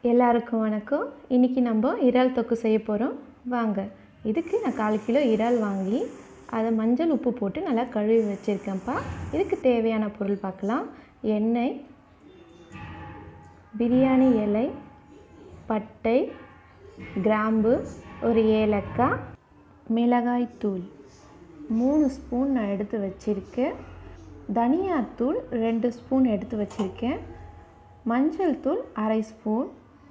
எல்லாருக்கும் வணக்கம் இன்றைக்கி நம்ம இறால் தொக்கு செய்ய போகிறோம் வாங்க இதுக்கு நான் கால் கிலோ இறால் வாங்கி அதை மஞ்சள் உப்பு போட்டு நல்லா கழுவி வச்சுருக்கேன்ப்பா இதுக்கு தேவையான பொருள் பார்க்கலாம் எண்ணெய் பிரியாணி இலை பட்டை கிராம்பு ஒரு ஏலக்காய் மிளகாய் தூள் மூணு ஸ்பூன் நான் எடுத்து வச்சுருக்கேன் தனியாத்தூள் ரெண்டு ஸ்பூன் எடுத்து வச்சுருக்கேன் மஞ்சள் தூள் அரை ஸ்பூன்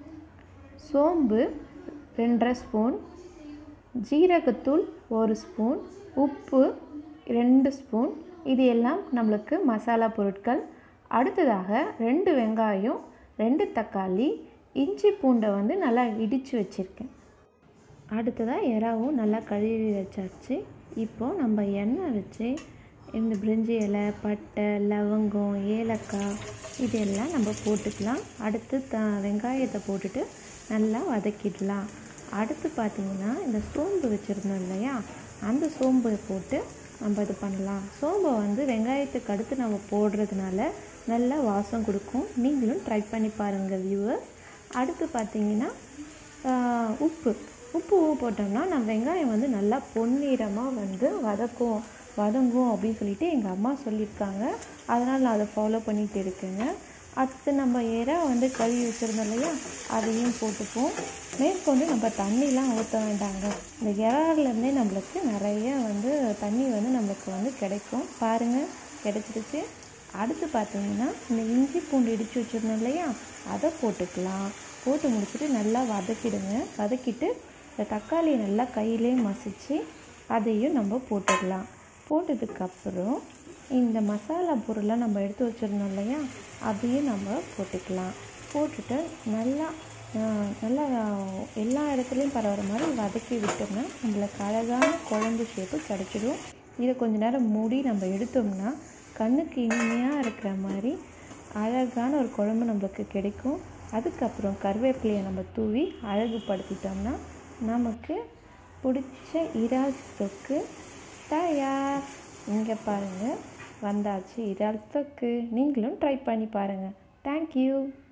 சோம்பு ரெண்டரை ஸ்பூன் ஜீரகத்தூள் ஒரு ஸ்பூன் உப்பு ரெண்டு ஸ்பூன் இது எல்லாம் நம்மளுக்கு மசாலா பொருட்கள் அடுத்ததாக ரெண்டு வெங்காயம் ரெண்டு தக்காளி இஞ்சி பூண்டை வந்து நல்லா இடித்து வச்சுருக்கேன் அடுத்ததாக இறாவும் நல்லா கழுவி வச்சாச்சு இப்போது நம்ம எண்ணெய் வச்சு இந்த பிரிஞ்சி இலை பட்டை லவங்கம் ஏலக்காய் இதெல்லாம் நம்ம போட்டுக்கலாம் அடுத்து த வெங்காயத்தை போட்டுட்டு நல்லா வதக்கிடலாம் அடுத்து பார்த்திங்கன்னா இந்த சோம்பு வச்சுருந்தோம் இல்லையா அந்த சோம்பை போட்டு நம்ம இது பண்ணலாம் சோம்பை வந்து வெங்காயத்துக்கு அடுத்து நம்ம போடுறதுனால நல்லா வாசம் கொடுக்கும் நீங்களும் ட்ரை பண்ணி பாருங்கள் வியூவர்ஸ் அடுத்து பார்த்திங்கன்னா உப்பு உப்பு போட்டோம்னா நம்ம வெங்காயம் வந்து நல்லா பொன்னிறமாக வந்து வதக்கும் வதங்கும் அப்படின்னு சொல்லிட்டு எங்கள் அம்மா சொல்லியிருக்காங்க அதனால் நான் அதை ஃபாலோ பண்ணிகிட்டு இருக்கேங்க அடுத்து நம்ம எறா வந்து கழுவி வச்சுருந்தோம் இல்லையா அதையும் போட்டுப்போம் மேற்கொண்டு நம்ம தண்ணிலாம் ஊற்ற வேண்டாங்க இந்த இறாலேருந்தே நம்மளுக்கு நிறைய வந்து தண்ணி வந்து நம்மளுக்கு வந்து கிடைக்கும் பாருங்கள் கிடைச்சிருச்சு அடுத்து பார்த்தீங்கன்னா இந்த இஞ்சி பூண்டு இடித்து வச்சுருந்தோம் இல்லையா அதை போட்டுக்கலாம் போட்டு முடிச்சுட்டு நல்லா வதக்கிடுங்க வதக்கிட்டு இந்த தக்காளியை நல்லா கையிலே மசித்து அதையும் நம்ம போட்டுடலாம் போட்டதுக்கப்புறம் இந்த மசாலா பொருளை நம்ம எடுத்து வச்சுருந்தோம் இல்லையா அதையும் நம்ம போட்டுக்கலாம் போட்டுட்டு நல்லா நல்லா எல்லா இடத்துலையும் பரவுற மாதிரி வதக்கி விட்டோம்னா நம்மளுக்கு அழகான குழம்பு ஷேப்பு கிடச்சிடும் இதை கொஞ்ச நேரம் மூடி நம்ம எடுத்தோம்னா கண்ணுக்கு இனிமையாக இருக்கிற மாதிரி அழகான ஒரு குழம்பு நம்மளுக்கு கிடைக்கும் அதுக்கப்புறம் கருவேப்பிலையை நம்ம தூவி அழகுபடுத்திட்டோம்னா நமக்கு பிடிச்ச இறால் தொக்கு தயார் இங்கே பாருங்கள் வந்தாச்சு இறால் தொக்கு நீங்களும் ட்ரை பண்ணி பாருங்கள் தேங்க்யூ